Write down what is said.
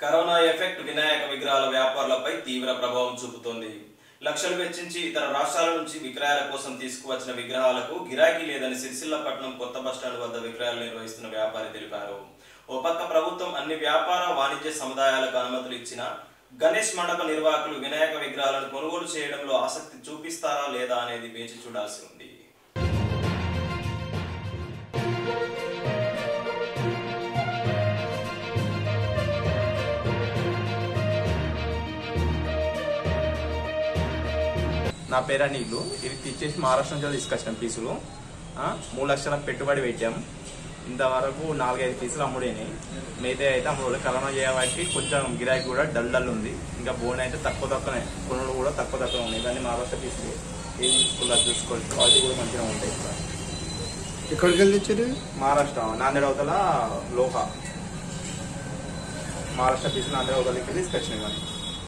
corona effect Vinayaka విగ్రహాల వ్యాపారులపై తీవ్ర ప్రభావం చూపుతోంది లక్షలు వెచ్చించి ఇతర రాష్ట్రాల నుంచి విక్రయాల కోసం తీసుకువచ్చిన విగ్రహాలకు గిరాకీ లేదని సిరిసిల్లపట్నం కొత్త బస్టాండ్ వద్ద విక్రయాలు నిర్వహిస్తున్న వ్యాపారి తెలిపారు ఓ పక్క ప్రభుత్వం అన్ని వ్యాపార వాణిజ్య సముదాయాలకు అనుమతులు ఇచ్చినా గణేష్ మండప నిర్వాహకులు వినాయక విగ్రహాలను కొనుగోలు చేయడంలో ఆసక్తి చూపిస్తారా లేదా అనేది వేచి చూడాల్సి ఉంది నా పేరు నీళ్ళు ఇది తెచ్చేసి మహారాష్ట్ర నుంచి తీసుకొచ్చాం పీసులు ఆ, మూడు లక్షల పెట్టుబడి పెట్టాం ఇంతవరకు నాలుగైదు పీసులు అమ్ముడైనాయి మిగతా అయితే అమ్ముడు కరోనా చేయబట్టి కొంచెం గిరాకీ కూడా డల్ డల్ ఉంది ఇంకా బోన్ అయితే తక్కువ తక్కువనే కొనులు కూడా తక్కువ తక్కువ ఉన్నాయి కానీ మహారాష్ట్ర పీసులు ఏం తీసుకున్నా చూసుకోవాలి క్వాలిటీ కూడా మంచిగా ఉంటాయి ఇక్కడ ఎక్కడికి వెళ్ళి తెచ్చారు మహారాష్ట్ర నాందేడ్ అవతల లోహ మహారాష్ట్ర పీసులు నాందేడ్ అవతలకి తీసుకొచ్చినాయి కానీ